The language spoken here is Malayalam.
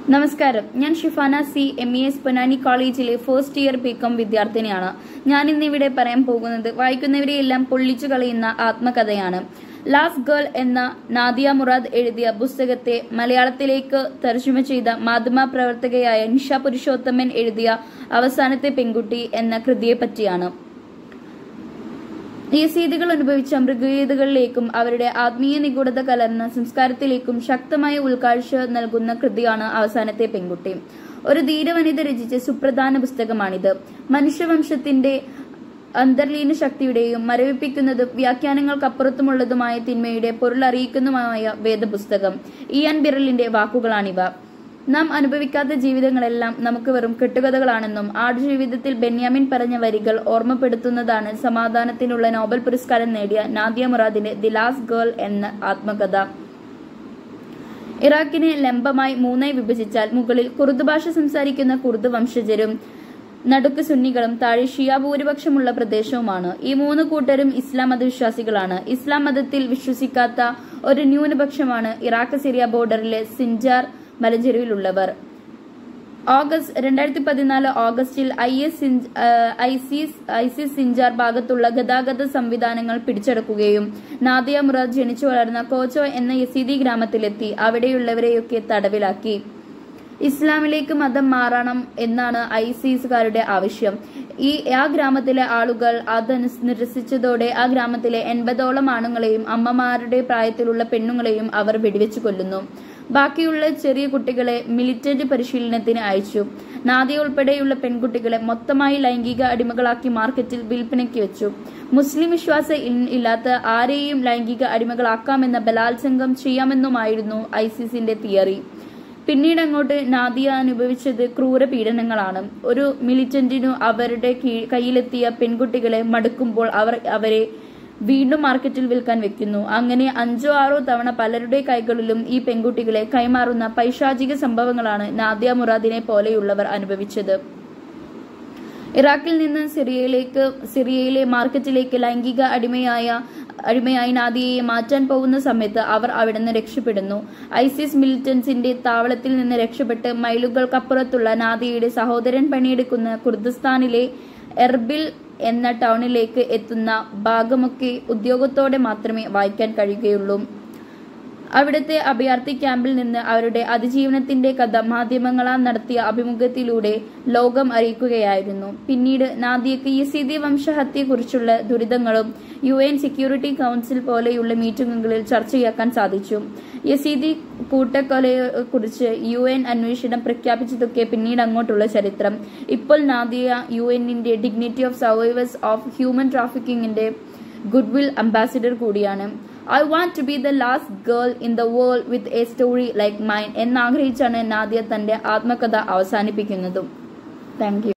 നമസ്കാരം ഞാൻ Shifana C M E S Ponnani കോളേജിലെ ഫസ്റ്റ് ഇയർ ബികോം വിദ്യാർത്ഥിനിയാണ് ഞാൻ ഇന്നിവിടെ പറയാൻ പോകുന്നത് വായിക്കുന്നവരെയെല്ലാം പൊള്ളിച്ചു കളയുന്ന ആത്മകഥയാണ് ലാസ്റ്റ് ഗേൾ എന്ന നാദിയ മുറാദ് എഴുതിയ പുസ്തകത്തെ മലയാളത്തിലേക്ക് തർജ്ജമ ചെയ്ത മാധ്യമ പ്രവർത്തകയായ നിഷ പുരുഷോത്തമൻ എഴുതിയ അവസാനത്തെ പെൺകുട്ടി എന്ന കൃതിയെപ്പറ്റിയാണ് യസീദികൾ അനുഭവിച്ച മൃഗീയതകളിലേക്കും അവരുടെ ആത്മീയ നിഗൂഢത കലർന്ന സംസ്കാരത്തിലേക്കും ശക്തമായ ഉൾക്കാഴ്ച നൽകുന്ന കൃതിയാണ് അവസാനത്തെ പെൺകുട്ടി ഒരു ധീരവനിത രചിച്ച സുപ്രധാന പുസ്തകമാണിത് മനുഷ്യവംശത്തിന്റെ അന്തർലീന ശക്തിയുടെയും മരവിപ്പിക്കുന്നതും വ്യാഖ്യാനങ്ങൾക്കപ്പുറത്തുമുള്ളതുമായ തിന്മയുടെ പൊരുളറിയിക്കുന്നതുമായ വേദപുസ്തകം ഇയാൻ ബിറലിന്റെ വാക്കുകളാണിവ നാം അനുഭവിക്കാത്ത ജീവിതങ്ങളെല്ലാം നമുക്ക് വെറും കെട്ടുകഥകളാണെന്നും ആടുജീവിതത്തിൽ ബെന്യാമിൻ പറഞ്ഞ വരികൾ ഓർമ്മപ്പെടുത്തുന്നതാണ് സമാധാനത്തിനുള്ള നോബൽ പുരസ്കാരം നേടിയ നാദിയ മുറാദിന്റെ ദി ലാസ്റ്റ് ഗേൾ എന്ന ആത്മകഥ ഇറാഖിനെ ലംബമായി മൂന്നായി വിഭജിച്ചാൽ മുകളിൽ കുർദ് ഭാഷ സംസാരിക്കുന്ന കുർദ് വംശജരും നടുക്ക് സുന്നികളും താഴെ ഷിയ ഭൂരിപക്ഷമുള്ള പ്രദേശവുമാണ് ഈ മൂന്ന് കൂട്ടരും ഇസ്ലാം മതവിശ്വാസികളാണ് ഇസ്ലാം മതത്തിൽ വിശ്വസിക്കാത്ത ഒരു ന്യൂനപക്ഷമാണ് ഇറാഖ് സിറിയ ബോർഡറിലെ സിൻജാർ മലഞ്ചെരുവിലുള്ളവർ ഓഗസ്റ്റ് രണ്ടായിരത്തി പതിനാല് ഓഗസ്റ്റിൽ I S ISIS ISIS Sinjar ഭാഗത്തുള്ള ഗതാഗത സംവിധാനങ്ങൾ പിടിച്ചെടുക്കുകയും നാദിയ മുറാദ് ജനിച്ചു വളർന്ന കോച്ചോ എന്ന യസീദി ഗ്രാമത്തിലെത്തി അവിടെയുള്ളവരെയൊക്കെ തടവിലാക്കി ഇസ്ലാമിലേക്ക് മതം മാറണം എന്നാണ് ഐസിസുകാരുടെ ആവശ്യം ഈ ആ ഗ്രാമത്തിലെ ആളുകൾ അത് നിരസിച്ചതോടെ ആ ഗ്രാമത്തിലെ എൺപതോളം ആണുങ്ങളെയും അമ്മമാരുടെ പ്രായത്തിലുള്ള പെണ്ണുങ്ങളെയും അവർ വെടിവെച്ചു കൊല്ലുന്നു ബാക്കിയുള്ള ചെറിയ കുട്ടികളെ മിലിറ്റന്റ് പരിശീലനത്തിന് അയച്ചു നാദിയ ഉൾപ്പെടെയുള്ള പെൺകുട്ടികളെ മൊത്തമായി ലൈംഗിക അടിമകളാക്കി മാർക്കറ്റിൽ വിൽപ്പനയ്ക്ക് വെച്ചു മുസ്ലിം വിശ്വാസം ഇല്ലാത്ത ആരെയും ലൈംഗിക അടിമകളാക്കാമെന്ന ബലാത്സംഗം ചെയ്യാമെന്നുമായിരുന്നു ഐസിസിന്റെ തിയറി പിന്നീട് അങ്ങോട്ട് നാദിയ അനുഭവിച്ചത് ക്രൂര പീഡനങ്ങളാണ് ഒരു മിലിറ്റന്റിനു അവരുടെ കയ്യിലെത്തിയ പെൺകുട്ടികളെ മടുക്കുമ്പോൾ അവർ അവരെ വീണ്ടും മാർക്കറ്റിൽ വിൽക്കാൻ വെക്കുന്നു അങ്ങനെ അഞ്ചോ ആറോ തവണ പലരുടെ കൈകളിലും ഈ പെൺകുട്ടികളെ കൈമാറുന്ന പൈശാചിക സംഭവങ്ങളാണ് നാദിയ മുറാദിനെ പോലെയുള്ളവർ അനുഭവിച്ചത് ഇറാഖിൽ നിന്ന് സിറിയയിലേക്ക് സിറിയയിലെ മാർക്കറ്റിലേക്ക് ലൈംഗിക അടിമയായ അടിമയായി നാദിയയെ മാറ്റാൻ പോകുന്ന സമയത്ത് അവർ അവിടെ നിന്ന് രക്ഷപ്പെടുന്നു ഐസിസ് മിലിറ്റൻസിന്റെ താവളത്തിൽ നിന്ന് രക്ഷപ്പെട്ട് മൈലുകൾക്കപ്പുറത്തുള്ള നാദിയയുടെ സഹോദരൻ പണിയെടുക്കുന്ന കുർദിസ്ഥാനിലെ എർബിൽ എന്ന ടൗണിലേക്ക് എത്തുന്ന ഭാഗമൊക്കെ ഉദ്യോഗത്തോടെ മാത്രമേ വായിക്കാൻ കഴിയുകയുള്ളൂ അവിടുത്തെ അഭയാർത്ഥി ക്യാമ്പിൽ നിന്ന് അവരുടെ അതിജീവനത്തിന്റെ കഥ മാധ്യമങ്ങളാൽ നടത്തിയ അഭിമുഖത്തിലൂടെ ലോകം അറിയിക്കുകയായിരുന്നു പിന്നീട് നാദിയക്ക് യസീദി വംശഹത്യയെക്കുറിച്ചുള്ള ദുരിതങ്ങളും യു എൻ സെക്യൂരിറ്റി കൗൺസിൽ പോലെയുള്ള മീറ്റിംഗുകളിൽ ചർച്ചയാക്കാൻ സാധിച്ചു യസീദി കൂട്ടക്കൊലയെക്കുറിച്ച് യു എൻ അന്വേഷണം പ്രഖ്യാപിച്ചതൊക്കെ പിന്നീട് അങ്ങോട്ടുള്ള ചരിത്രം ഇപ്പോൾ നാദിയ യു എന്നിന്റെ dignity of survivors of human ട്രാഫിക്കിംഗിന്റെ ഗുഡ്വിൽ അംബാസിഡർ കൂടിയാണ് I want to be the last girl in the world with a story like mine എന്നാഗ്രഹിച്ചാണ് നാദിയ തന്റെ ആത്മകഥ അവസാനിപ്പിക്കുന്നതും താങ്ക്